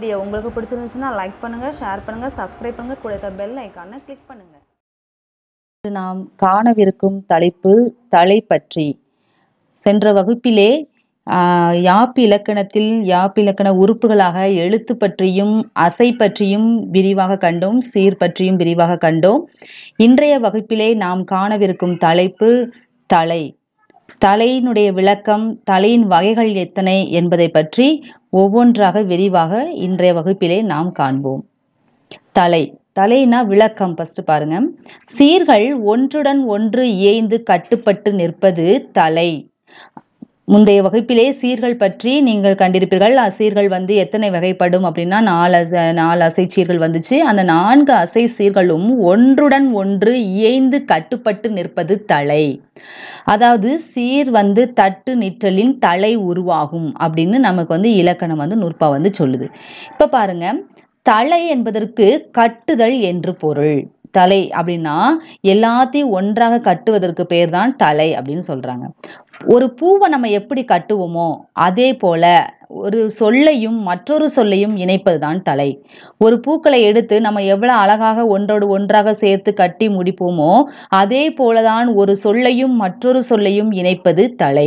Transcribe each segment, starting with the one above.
Video உங்களுக்கு பிடிச்சிருந்துச்சுன்னா like பண்ணுங்கள் ஷேர் பண்ணுங்கள் சப்ஸ்கிரைப் பண்ணுங்கள் கூட பெல் ஐக்கானை கிளிக் பண்ணுங்கள் இன்று நாம் காணவிருக்கும் தலைப்பு தலை பற்றி சென்ற வகுப்பிலே ஆஹ், யாப்பு இலக்கணத்தில் யாப்பு இலக்கண உறுப்புகளாக எழுத்து பற்றியும் அசை பற்றியும் விரிவாக கண்டோம் சீர் பற்றியும் விரிவாக கண்டோம் இன்றைய வகுப்பிலே நாம் காணவிருக்கும் தலைப்பு தலை தலையினுடைய விளக்கம் தலையின் வகைகள் எத்தனை என்பதை பற்றி ஒவ்வொன்றாக விரிவாக இன்றைய வகுப்பிலே நாம் காண்போம் தலை தலைனா விளக்கம் ஃபர்ஸ்ட் பாருங்க சீர்கள் ஒன்றுடன் ஒன்று இயைந்து கட்டுப்பட்டு நிற்பது தலை முந்தைய வகுப்பிலே சீர்கள் பற்றி நீங்கள் கண்டிருப்பீர்கள் அசீர்கள் வந்து எத்தனை வகைப்படும் அப்படின்னா நாலு அச நாலு அசை சீர்கள் வந்துச்சு அந்த நான்கு அசை சீர்களும் ஒன்றுடன் ஒன்று இயைந்து கட்டுப்பட்டு நிற்பது தலை அதாவது சீர் வந்து தட்டு நிற்றலின் தலை உருவாகும் அப்படின்னு நமக்கு வந்து இலக்கணம் வந்து நுட்பா வந்து சொல்லுது இப்போ பாருங்க தலை என்பதற்கு கட்டுதல் என்று பொருள் தலை அப்படின்னா எல்லாத்தையும் ஒன்றாக கட்டுவதற்கு பேர் தான் தலை அப்படின்னு சொல்றாங்க ஒரு பூவை நம்ம எப்படி கட்டுவோமோ அதே போல ஒரு சொல்லையும் மற்றொரு சொல்லையும் இணைப்பது தான் தலை ஒரு பூக்களை எடுத்து நம்ம எவ்வளவு அழகாக ஒன்றோடு ஒன்றாக சேர்த்து கட்டி முடிப்போமோ அதே போலதான் ஒரு சொல்லையும் மற்றொரு சொல்லையும் இணைப்பது தலை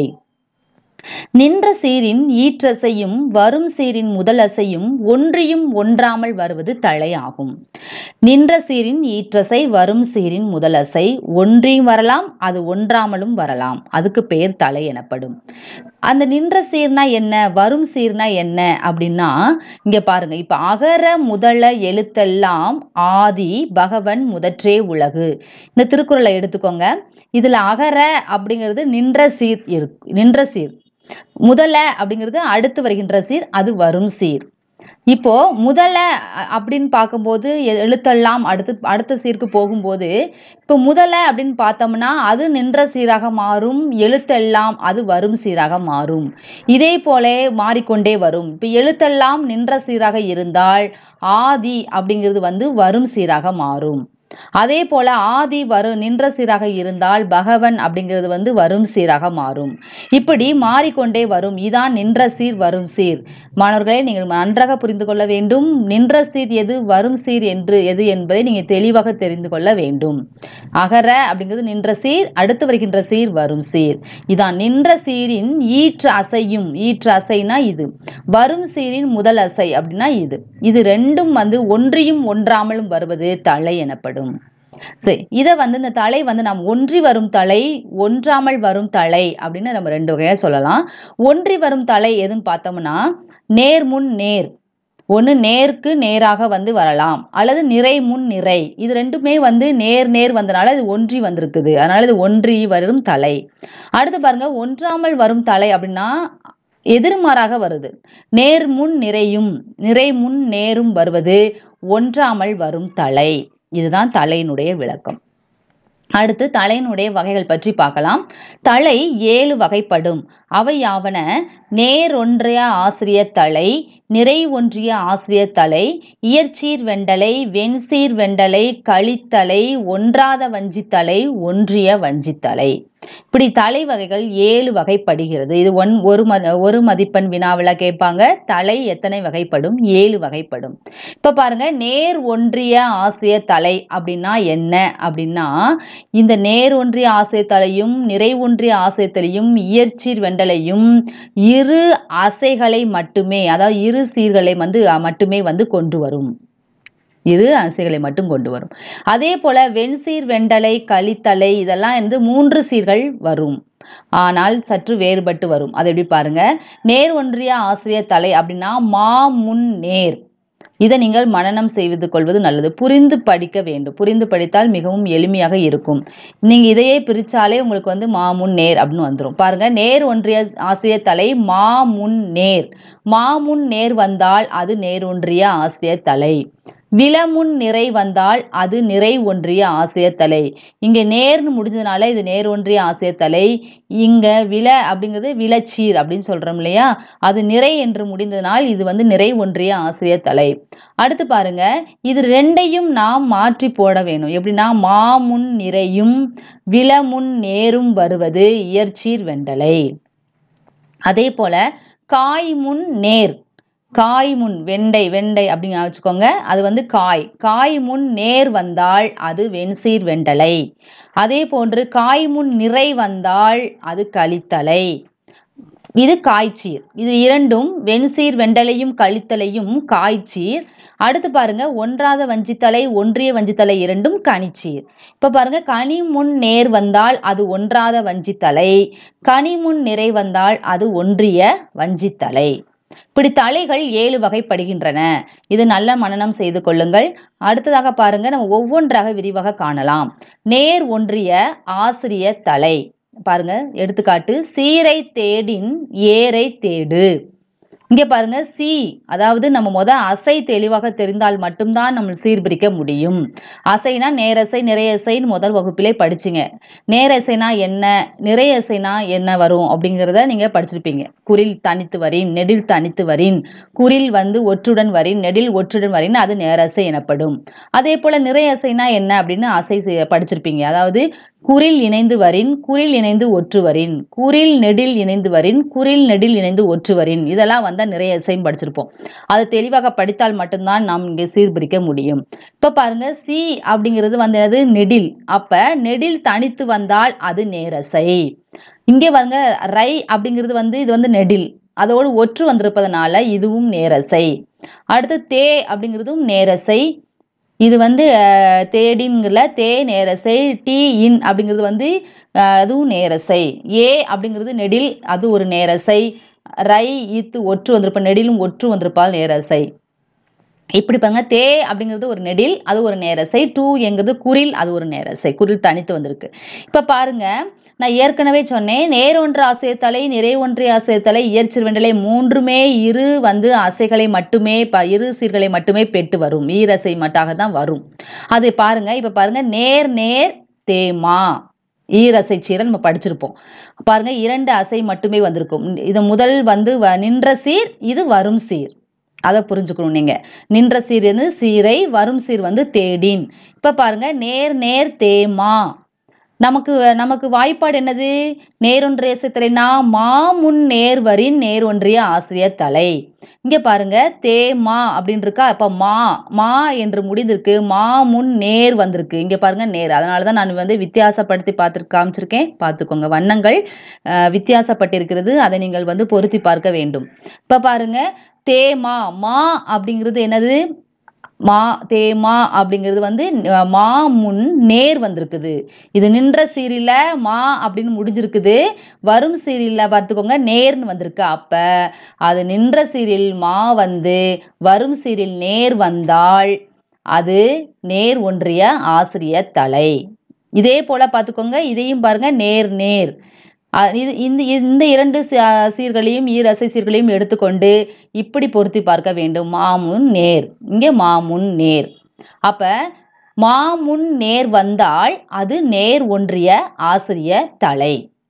நின்ற சீரின் ஈற்றசையும் வரும் சீரின் முதல் அசையும் ஒன்றியும் ஒன்றாமல் வருவது தலை ஆகும் நின்ற சீரின் ஈற்றசை வரும் சீரின் முதல் அசை ஒன்றியும் வரலாம் அது ஒன்றாமலும் வரலாம் அதுக்கு பெயர் தலை எனப்படும் அந்த நின்ற சீர்னா என்ன வரும் சீர்னா என்ன அப்படின்னா இங்க பாருங்க இப்ப அகர முதல எழுத்தெல்லாம் ஆதி பகவன் முதற்றே உலகு இந்த திருக்குறளை எடுத்துக்கோங்க இதுல அகர அப்படிங்கிறது நின்ற சீர் இருக்கு நின்ற சீர் முதல அப்படிங்கிறது அடுத்து வருகின்ற சீர் அது வரும் சீர் இப்போ முதல அ- அப்படின்னு பார்க்கும்போது எ- எழுத்தெல்லாம் அடுத்து அடுத்த சீருக்கு போகும்போது இப்போ முதல அப்படின்னு பார்த்தோம்னா அது நின்ற சீராக மாறும் எழுத்தெல்லாம் அது வரும் சீராக மாறும் இதே போல மாறிக்கொண்டே வரும் இப்போ எழுத்தெல்லாம் நின்ற சீராக இருந்தால் ஆதி அப்படிங்கிறது வந்து வரும் சீராக மாறும் அதே போல ஆதி வரு நின்ற சீராக இருந்தால் பகவன் அப்படிங்கிறது வந்து வரும் சீராக மாறும் இப்படி மாறிக்கொண்டே வரும் இதான் நின்ற சீர் வரும் சீர் மாணவர்களே நீங்கள் நன்றாக புரிந்து கொள்ள வேண்டும் நின்ற சீர் எது வரும் சீர் என்று எது என்பதை நீங்கள் தெளிவாக தெரிந்து கொள்ள வேண்டும் அகர அப்படிங்கிறது நின்ற சீர் அடுத்து வருகின்ற சீர் வரும் சீர் இதான் நின்ற சீரின் ஈற்று அசையும் ஈற்று அசைனா இது வரும் சீரின் முதல் அசை அப்படின்னா இது இது ரெண்டும் வந்து ஒன்றியும் ஒன்றாமலும் வருவது தலை எனப்படும் சரி இதை வந்து இந்த தலை வந்து நாம் ஒன்றி வரும் தலை ஒன்றாமல் வரும் தலை அப்படின்னு நம்ம ரெண்டு வகையாக சொல்லலாம் ஒன்றி வரும் தலை எதுன்னு பார்த்தோம்னா நேர் முன் நேர் ஒன்று நேருக்கு நேராக வந்து வரலாம் அல்லது நிறை முன் நிறை இது ரெண்டுமே வந்து நேர் நேர் வந்தனால இது ஒன்றி வந்திருக்குது அதனால இது ஒன்றி வரும் தலை அடுத்து பாருங்க ஒன்றாமல் வரும் தலை அப்படின்னா எதிர்மாறாக வருது நேர் முன் நிறையும் நிறை முன் நேரும் வருவது ஒன்றாமல் வரும் தலை இதுதான் தலையினுடைய விளக்கம் அடுத்து தலையினுடைய வகைகள் பற்றி பார்க்கலாம் தலை ஏழு வகைப்படும் அவை யாவன நேர் ஒன்றிய ஆசிரிய தலை நிறை ஒன்றிய ஆசிரிய தலை இயற்சீர் வெண்டலை வெண்சீர் வெண்டலை களித்தலை ஒன்றாத வஞ்சித்தலை ஒன்றிய வஞ்சித்தலை இப்படி தலை வகைகள் ஏழு வகைப்படுகிறது இது ஒன் ஒரு ம ஒரு மதிப்பெண் வினாவில் கேட்பாங்க தலை எத்தனை வகைப்படும் ஏழு வகைப்படும் இப்போ பாருங்க நேர் ஒன்றிய ஆசிரிய தலை அப்படின்னா என்ன அப்படின்னா இந்த நேர் ஒன்றிய ஆசிரியத்தலையும் நிறை ஒன்றிய ஆசிரியத்தலையும் இயற்சீர் வெண்டலையும் இரு அசைகளை மட்டுமே அதாவது இரு சீர்களை வந்து அஹ், மட்டுமே வந்து கொண்டு வரும் இரு அசைகளை மட்டும் கொண்டு வரும் அதே போல வெண்சீர் வெண்டலை களித்தலை இதெல்லாம் வந்து மூன்று சீர்கள் வரும் ஆனால் சற்று வேறுபட்டு வரும் அதை எப்படி பாருங்க நேர் ஒன்றிய ஆசிரியர் தலை அப்படின்னா மா முன் நேர் இதை நீங்கள் மனனம் செய்து கொள்வது நல்லது புரிந்து படிக்க வேண்டும் புரிந்து படித்தால் மிகவும் எளிமையாக இருக்கும் நீங்க இதையே பிரிச்சாலே உங்களுக்கு வந்து மா முன் நேர் அப்படின்னு வந்துடும் பாருங்க நேர் ஒன்றிய ஆசிரியர் தலை மா முன் நேர் மா முன் நேர் வந்தால் அது நேர் ஒன்றிய ஆசிரியர் தலை விலமுன் நிறை வந்தால் அது நிறை ஒன்றிய ஆசிரியர் தலை இங்க நேர்னு முடிஞ்சதுனால இது நேர் ஒன்றிய ஆசிரியர் தலை இங்க வில அப்படிங்கிறது விலச்சீர் அப்படின்னு சொல்றோம் இல்லையா அது நிறை என்று முடிந்ததனால் இது வந்து நிறை ஒன்றிய ஆசிரியர் தலை அடுத்து பாருங்க இது ரெண்டையும் நாம் மாற்றி போட வேணும் எப்படின்னா மாமுன் நிறையும் விலமுன் நேரும் வருவது இயற்சீர் வெண்டலை அதே போல காய் முன் நேர் காய் முன் வெண்டை வெண்டை அப்படின்னு வச்சுக்கோங்க அது வந்து காய் காய் முன் நேர் வந்தால் அது வெண்சீர் வெண்டலை அதே போன்று காய் முன் நிறை வந்தால் அது கலித்தலை இது காய்ச்சீர் இது இரண்டும் வெண்சீர் வெண்டலையும் கழித்தலையும் காய்ச்சீர் அடுத்து பாருங்க ஒன்றாத வஞ்சித்தலை ஒன்றிய வஞ்சித்தலை இரண்டும் கனிச்சீர் இப்ப பாருங்க கனி முன் நேர் வந்தால் அது ஒன்றாத வஞ்சித்தலை கனி முன் நிறை வந்தால் அது ஒன்றிய வஞ்சித்தலை இப்படி தலைகள் ஏழு வகைப்படுகின்றன இது நல்ல மனனம் செய்து கொள்ளுங்கள் அடுத்ததாக பாருங்க நம்ம ஒவ்வொன்றாக விரிவாக காணலாம் நேர் ஒன்றிய ஆசிரிய தலை பாருங்க எடுத்துக்காட்டு சீரை தேடின் ஏரை தேடு இங்க பாருங்க சி அதாவது நம்ம முத அசை தெளிவாக தெரிந்தால் மட்டும்தான் நம்ம சீர்பிரிக்க முடியும் அசைனா நேரசை நிறையசைன்னு முதல் வகுப்பிலே படிச்சிங்க நேரசைனா என்ன நிறையசைனா என்ன வரும் அப்படிங்கிறத நீங்க படிச்சிருப்பீங்க குரில் தனித்து வரின் நெடில் தனித்து வரின் குரில் வந்து ஒற்றுடன் வரின் நெடில் ஒற்றுடன் வரின் அது நேரசை எனப்படும் அதே போல நிறையசைனா என்ன அப்படின்னு அசை செ- படிச்சிருப்பீங்க அதாவது குரில் இணைந்து வரின் குரில் இணைந்து ஒற்று வரின் குரில் நெடில் இணைந்து வரின் குரில் நெடில் இணைந்து ஒற்று வரின் இதெல்லாம் வந்தால் நிறைய இசைன்னு படிச்சிருப்போம் அது தெளிவாக படித்தால் மட்டும்தான் நாம் இங்கே சீர்பிரிக்க முடியும் இப்போ பாருங்க சி அப்படிங்கிறது வந்து என்னது நெடில் அப்ப நெடில் தனித்து வந்தால் அது நேரசை இங்கே பாருங்க ரை அப்படிங்கிறது வந்து இது வந்து நெடில் அதோடு ஒற்று வந்திருப்பதனால இதுவும் நேரசை அடுத்து தே அப்படிங்கிறதும் நேரசை இது வந்து அஹ், தேடின்கிறல தே நேரசை டி இன் அப்படிங்கிறது வந்து அஹ், அதுவும் நேரசை ஏ அப்படிங்கிறது நெடில் அது ஒரு நேரசை ரை இத்து ஒற்று வந்திருப்ப நெடிலும் ஒற்று வந்திருப்பால் நேரசை இப்படி பாருங்க தே அப்படிங்கிறது ஒரு நெடில் அது ஒரு நேரசை டூ எங்கிறது குரில் அது ஒரு நேரசை குரில் தனித்து வந்திருக்கு இப்போ பாருங்க நான் ஏற்கனவே சொன்னேன் நேர் ஒன்று ஆசையத்தலை நிறை ஒன்றிய ஆசையத்தலை இயற்சிறு வெண்டலை மூன்றுமே இரு வந்து அசைகளை மட்டுமே ப இரு சீர்களை மட்டுமே பெற்று வரும் ஈரசை மட்டாக தான் வரும் அது பாருங்க இப்போ பாருங்க நேர் நேர் தேமா ஈரசை சீரை நம்ம படிச்சிருப்போம் பாருங்க இரண்டு அசை மட்டுமே வந்திருக்கும் இது முதல் வந்து வ- நின்ற சீர் இது வரும் சீர் அதை புரிஞ்சுக்கணும் நீங்க நின்ற சீர் வந்து சீரை வரும் சீர் வந்து தேடின் இப்ப பாருங்க நேர் நேர் தேமா நமக்கு நமக்கு வாய்ப்பாடு என்னது நேரொன்றிய சித்திரைனா மா முன் நேர் வரின் நேர் ஒன்றிய ஆசிரியர் தலை இங்க பாருங்க தே மா அப்படின்னு இருக்கா இப்ப மா மா என்று முடிந்திருக்கு மா முன் நேர் வந்திருக்கு இங்க பாருங்க நேர் அதனால தான் நான் வந்து வித்தியாசப்படுத்தி பார்த்து காமிச்சிருக்கேன் பார்த்துக்கோங்க வண்ணங்கள் அஹ், வித்தியாசப்பட்டிருக்கிறது அதை நீங்கள் வந்து பொருத்தி பார்க்க வேண்டும் இப்ப பாருங்க தேமா மா அப்படிங்கிறது என்னது மா தேமா அப்படிங்கிறது வந்து அஹ், மா முன் நேர் வந்திருக்குது இது நின்ற சீரில மா அப்படின்னு முடிஞ்சிருக்குது வரும் சீரியல்ல பார்த்துக்கோங்க நேர்னு வந்திருக்கு அப்ப அது நின்ற சீரியல் மா வந்து வரும் சீரியல் நேர் வந்தால் அது நேர் ஒன்றிய ஆசிரியர் தலை இதே போல பார்த்துக்கோங்க இதையும் பாருங்க நேர் நேர் அ- இது இந்த இந்த இரண்டு ச- சீர்களையும் ஈரசை சீர்களையும் எடுத்துக்கொண்டு இப்படி பொருத்தி பார்க்க வேண்டும் மாமுன் நேர் இங்கே மாமுன் நேர் அப்ப மாமுன் நேர் வந்தால் அது நேர் ஒன்றிய ஆசிரிய தலை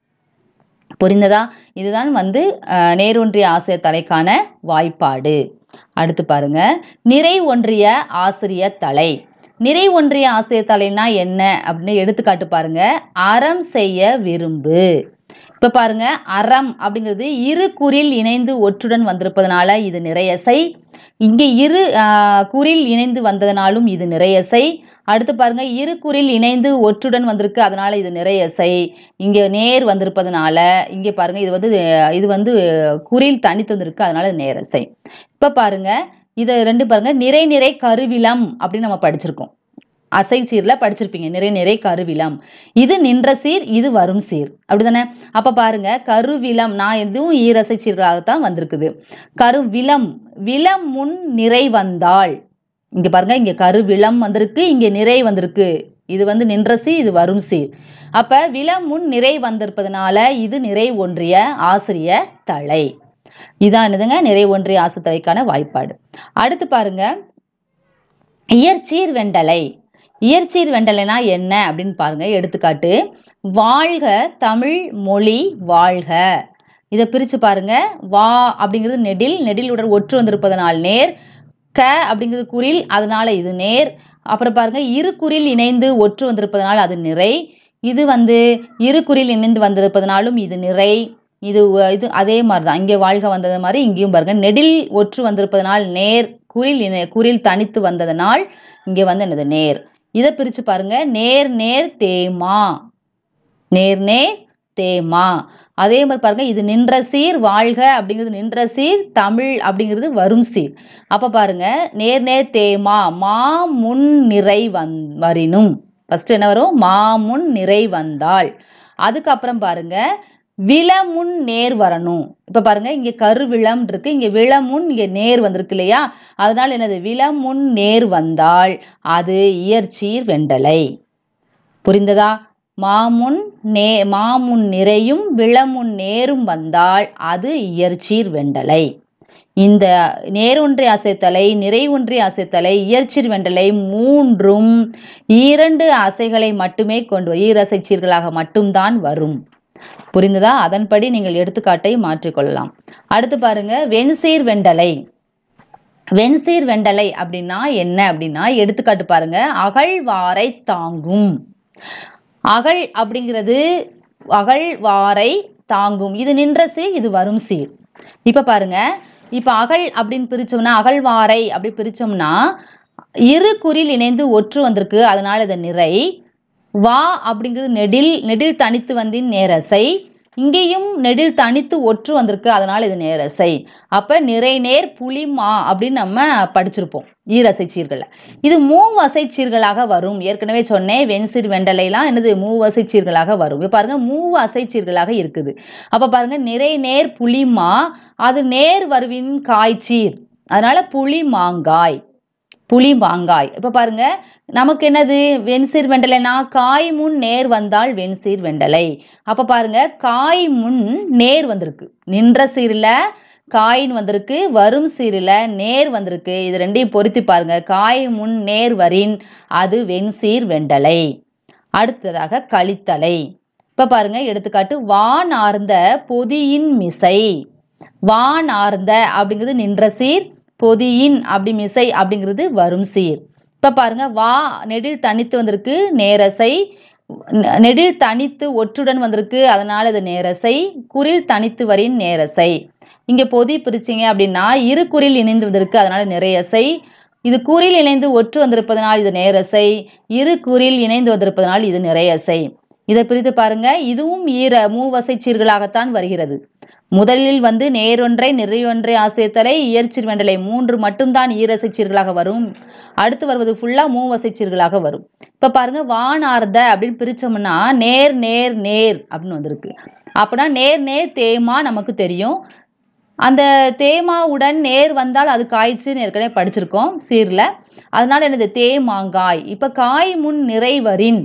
புரிந்ததா இதுதான் வந்து அஹ், நேர் ஒன்றிய ஆசிரியர் தலைக்கான வாய்ப்பாடு அடுத்து பாருங்க நிறை ஒன்றிய ஆசிரியர் தலை நிறை ஒன்றிய ஆசிரியர் தலைனா என்ன அப்படின்னு எடுத்துக்காட்டு பாருங்க அறம் செய்ய விரும்பு இப்ப பாருங்க அறம் அப்படிங்கிறது இரு குறில் இணைந்து ஒற்றுடன் வந்திருப்பதனால இது நிறையசை இங்கே இரு ஆஹ், குறில் இணைந்து வந்ததனாலும் இது நிறையசை அடுத்து பாருங்க இரு குறில் இணைந்து ஒற்றுடன் வந்திருக்கு அதனால இது நிறையசை இங்கே நேர் வந்திருப்பதனால இங்கே பாருங்க இது வந்து அஹ், இது வந்து குறில் தனித்து வந்திருக்கு அதனால இது நேரசை இப்ப பாருங்க இதை ரெண்டு பாருங்க நிறை நிறை கருவிலம் அப்படின்னு நம்ம படிச்சிருக்கோம் அசை சீர்ல படிச்சிருப்பீங்க நிறை நிறை கருவிலம் இது நின்ற சீர் இது வரும் சீர் அப்படிதானே அப்ப பாருங்க கருவிலம் நான் எதுவும் ஈரசை சீர்களாகத்தான் வந்திருக்குது கருவிலம் விலம் முன் நிறை வந்தாள் இங்க பாருங்க இங்க கருவிலம் வந்திருக்கு இங்க நிறை வந்திருக்கு இது வந்து நின்ற சீர் இது வரும் சீர் அப்ப விலம் முன் நிறை வந்திருப்பதனால இது நிறை ஒன்றிய ஆசிரிய தலை இதான் என்னதுங்க நிறை ஒன்றிய ஆசிரியக்கான வாய்ப்பாடு அடுத்து பாருங்க இயற்சீர் வெண்டலை இயற்சீர் வெண்டலைனா என்ன அப்படின்னு பாருங்க எடுத்துக்காட்டு வாழ்க தமிழ் மொழி வாழ்க இதை பிரித்து பாருங்க வா அப்படிங்கிறது நெடில் நெடில் உடன் ஒற்று வந்திருப்பதனால் நேர் க அப்படிங்கிறது குறில் அதனால இது நேர் அப்புறம் பாருங்க இரு குறில் இணைந்து ஒற்று வந்திருப்பதனால் அது நிறை இது வந்து இரு குறில் இணைந்து வந்திருப்பதனாலும் இது நிறை இது வ- இது அதே மாதிரி தான் இங்கே வாழ்க வந்தது மாதிரி இங்கேயும் பாருங்க நெடில் ஒற்று வந்திருப்பதனால் நேர் குறில் இணை- குறில் தனித்து வந்ததனால் இங்கே வந்து என்னது நேர் இதை பிரித்து பாருங்க நேர் நேர் தேமா நேர் நேர் தேமா அதே மாதிரி பாருங்க இது நின்ற சீர் வாழ்க அப்படிங்கிறது நின்ற சீர் தமிழ் அப்படிங்கிறது வரும் சீர் அப்ப பாருங்க நேர் நேர் தேமா மா முன் நிறை வந் வரினும் ஃபர்ஸ்ட் என்ன வரும் மா முன் நிறை வந்தாள் அதுக்கப்புறம் பாருங்க விளமுன் நேர் வரணும் இப்ப பாருங்க இங்க கருவிளம் இருக்கு இங்க விளமுன் இங்க நேர் வந்திருக்கு இல்லையா அதனால என்னது விளமுன் நேர் வந்தால் அது இயற்சீர் வெண்டலை புரிந்ததா மாமுன் நே மாமுன் நிறையும் விளமுன் நேரும் வந்தால் அது இயற்சீர் வெண்டலை இந்த நேரொன்றை அசைத்தலை நிறை ஒன்றை அசைத்தலை இயற்சீர் வெண்டலை மூன்றும் இரண்டு அசைகளை மட்டுமே கொண்டு வரும். ஈரசை சீர்களாக மட்டும்தான் வரும் புரிந்ததா அதன்படி நீங்கள் எடுத்துக்காட்டை மாற்றிக்கொள்ளலாம் அடுத்து பாருங்க வெண்சீர் வெண்டலை வெண்சீர் வெண்டலை அப்படின்னா என்ன அப்படின்னா எடுத்துக்காட்டு பாருங்க அகழ்வாரை தாங்கும் அகழ் அப்படிங்கிறது அகழ்வாரை தாங்கும் இது நின்ற சீர் இது வரும் சீர் இப்ப பாருங்க இப்ப அகழ் அப்படின்னு பிரிச்சோம்னா அகழ்வாரை அப்படி பிரிச்சோம்னா இரு குறில் இணைந்து ஒற்று வந்திருக்கு அதனால இது நிறை வா அப்படிங்கிறது நெடில் நெடில் தனித்து வந்தின் நேரசை இங்கேயும் நெடில் தனித்து ஒற்று வந்திருக்கு அதனால இது நேரசை அப்ப நிறை நேர் புளிமா அப்படின்னு நம்ம படிச்சிருப்போம் ஈரசை சீர்களில் இது மூவசை சீர்களாக வரும் ஏற்கனவே சொன்னேன் வெண்சீர் வெண்டலைலாம் என்னது மூவசை சீர்களாக வரும் இப்ப பாருங்க மூவ அசை சீர்களாக இருக்குது அப்ப பாருங்க நிறை நேர் புளிமா அது நேர் வருவின் காய்ச்சீர் அதனால புளி மாங்காய் புளி மாங்காய் இப்ப பாருங்க நமக்கு என்னது வெண்சீர் வெண்டலைனா காய் முன் நேர் வந்தால் வெண்சீர் வெண்டலை அப்ப பாருங்க காய் முன் நேர் வந்திருக்கு நின்ற சீரில் காயின் வந்திருக்கு வரும் சீரில் நேர் வந்திருக்கு இது ரெண்டையும் பொருத்தி பாருங்க காய் முன் நேர் வரின் அது வெண்சீர் வெண்டலை அடுத்ததாக கழித்தலை இப்ப பாருங்க எடுத்துக்காட்டு வானார்ந்த பொதியின் மிசை வானார்ந்த அப்படிங்கிறது நின்ற சீர் பொதியின் அப்படி மிசை அப்படிங்கிறது வரும் சீர் இப்ப பாருங்க வா நெடில் தனித்து வந்திருக்கு நேரசை நெ- நெடில் தனித்து ஒற்றுடன் வந்திருக்கு அதனால இது நேரசை குறில் தனித்து வரின் நேரசை இங்க பொதி பிரிச்சிங்க அப்படின்னா இரு குறில் இணைந்து வந்திருக்கு அதனால நிறையசை இது குறில் இணைந்து ஒற்று வந்திருப்பதனால் இது நேரசை இரு குறில் இணைந்து வந்திருப்பதனால் இது நிறையசை இதை பிரித்து பாருங்க இதுவும் ஈர மூவசை சீர்களாகத்தான் வருகிறது முதலில் வந்து நேரொன்றை நிறையொன்றை ஆசிரியத்தலை இயற்சீர் வெண்டலை மூன்று மட்டும்தான் ஈரசை சீர்களாக வரும் அடுத்து வருவது ஃபுல்லா மூவசை சீர்களாக வரும் இப்ப பாருங்க வானார்ந்த அப்படின்னு பிரிச்சோம்னா நேர் நேர் நேர் அப்படின்னு வந்திருக்கு அப்படின்னா நேர் நேர் தேமா நமக்கு தெரியும் அந்த தேமாவுடன் நேர் வந்தால் அது காய்ச்சுன்னு ஏற்கனவே படிச்சிருக்கோம் சீர்ல அதனால என்னது தேமாங்காய் இப்ப காய் முன் நிறைவரின்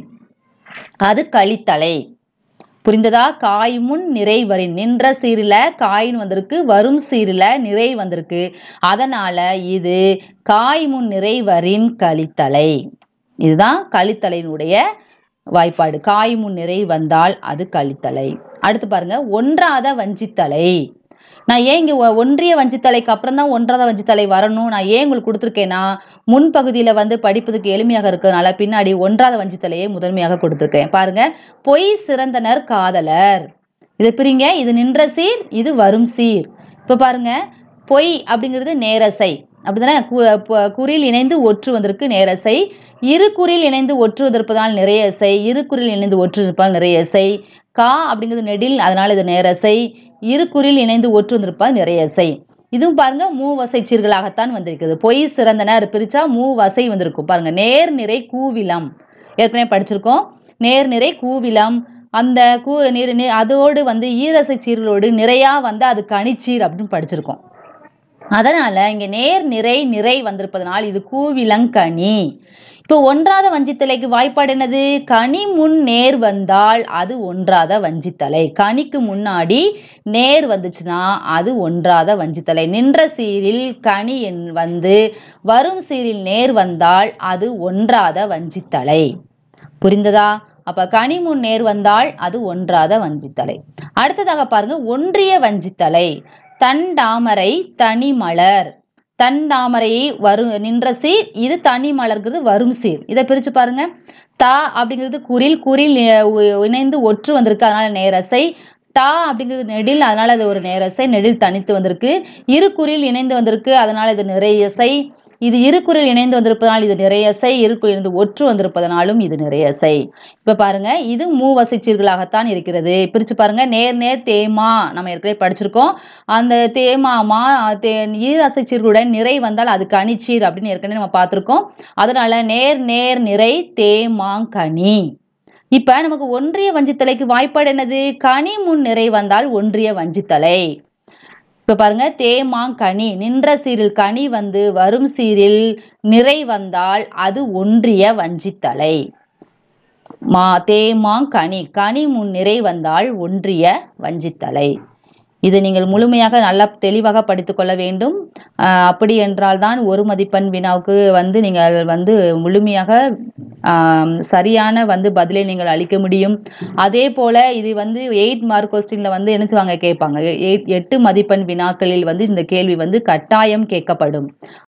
அது கழித்தலை புரிந்ததா காய் முன் நிறை வரின் நின்ற சீரில் காயின் வந்திருக்கு வரும் சீரில் நிறை வந்திருக்கு அதனால இது காய் முன் நிறை வரின் கழித்தலை இதுதான் கழித்தலையினுடைய வாய்ப்பாடு காய் முன் நிறை வந்தால் அது கழித்தலை அடுத்து பாருங்க ஒன்றாத வஞ்சித்தலை நான் ஏன் இங்கே ஒன்றிய வஞ்சித்தலைக்கு அப்புறம் தான் ஒன்றாத வஞ்சித்தலை வரணும் நான் ஏன் உங்களுக்கு கொடுத்துருக்கேன்னா முன்பகுதியில் வந்து படிப்பதுக்கு எளிமையாக இருக்கிறதுனால பின்னாடி ஒன்றாத வஞ்சித்தலையை முதன்மையாக கொடுத்துருக்கேன் பாருங்க பொய் சிறந்தனர் காதலர் இதை பிரிங்க இது நின்ற சீர் இது வரும் சீர் இப்போ பாருங்க பொய் அப்படிங்கிறது நேரசை அப்படிதானே கு- பு- குறில் இணைந்து ஒற்று வந்திருக்கு நேரசை இரு குறில் இணைந்து ஒற்று வந்திருப்பதனால் நிறைய இசை இரு குறில் இணைந்து ஒற்று இருப்பதால் நிறைய இசை கா அப்படிங்கிறது நெடில் அதனால இது நேரசை இரு குறில் இணைந்து ஒற்று வந்திருப்பதால் நிறைய இசை இதுவும் பாருங்க மூவசை சீர்களாகத்தான் வந்திருக்குது பொய் சிறந்தனர் பிரிச்சா மூவசை வந்திருக்கும் பாருங்க நேர் நிறை கூவிலம் ஏற்கனவே படிச்சிருக்கோம் நேர் நிறை கூவிலம் அந்த கூ நிற நி- அதோடு வந்து ஈரசை சீர்களோடு நிறையா வந்து அது கனிச்சீர் அப்படின்னு படிச்சிருக்கோம் அதனால இங்க நேர் நிறை நிறை வந்திருப்பதனால் இது கூவிலங்கனி இப்போ ஒன்றாத வஞ்சித்தலைக்கு வாய்ப்பாடு என்னது கனி முன் நேர் வந்தால் அது ஒன்றாத வஞ்சித்தலை கனிக்கு முன்னாடி நேர் வந்துச்சுன்னா அது ஒன்றாத வஞ்சித்தலை நின்ற சீரில் கனி என் வந்து வரும் சீரில் நேர் வந்தால் அது ஒன்றாத வஞ்சித்தலை புரிந்ததா அப்ப கனி முன் நேர் வந்தால் அது ஒன்றாத வஞ்சித்தலை அடுத்ததாக பாருங்க ஒன்றிய வஞ்சித்தலை தண்டாமரை தனிமலர் தண்டாமரையை வரு நின்ற சீர் இது தனி மலர்ங்கிறது வரும் சீர் இதை பிரிச்சு பாருங்க தா அப்படிங்கிறது குறில் குறில் இ- உ- இணைந்து ஒற்று வந்திருக்கு அதனால நேரசை டா அப்படிங்கிறது நெடில் அதனால அது ஒரு நேரசை நெடில் தனித்து வந்திருக்கு இருக்குறில் இணைந்து வந்திருக்கு அதனால இது நிறையசை இது இருக்குறில் இணைந்து வந்திருப்பதனால் இது நிறையசை இருக்குறில் இணைந்து ஒற்று வந்திருப்பதனாலும் இது நிறையசை இப்ப பாருங்க இது மூவசை சீர்களாகத்தான் இருக்கிறது பிரிச்சு பாருங்க நேர் நேர் தேமா நம்ம ஏற்கனவே படிச்சிருக்கோம் அந்த தேமாமா தே ஈர் அசை சீர்களுடன் நிறை வந்தால் அது கனிச்சீர் அப்படின்னு ஏற்கனவே நம்ம பார்த்திருக்கோம் அதனால நேர் நேர் நிறை தேமாங்கனி இப்ப நமக்கு ஒன்றிய வஞ்சித்தலைக்கு வாய்ப்பாடு என்னது கனி முன் நிறை வந்தால் ஒன்றிய வஞ்சித்தலை இப்ப பாருங்க தேமாங்கனி நின்ற சீரில் கனி வந்து வரும் சீரில் நிறை வந்தால் அது ஒன்றிய வஞ்சித்தலை மா தேமாங்கனி கனி முன் நிறை வந்தால் ஒன்றிய வஞ்சித்தலை இது நீங்கள் முழுமையாக நல்லா தெளிவாக படித்துக்கொள்ள வேண்டும் ஆஹ் அப்படி என்றால்தான் ஒரு மதிப்பெண் வினாவுக்கு வந்து நீங்கள் வந்து முழுமையாக ஆம், சரியான வந்து பதிலை நீங்கள் அளிக்க முடியும் அதே போல இது வந்து எயிட் மார்க் கொஸ்டின்ல வந்து என்ன செய்வாங்க கேட்பாங்க எயிட் எட்டு மதிப்பெண் வினாக்களில் வந்து இந்த கேள்வி வந்து கட்டாயம் கேட்கப்படும்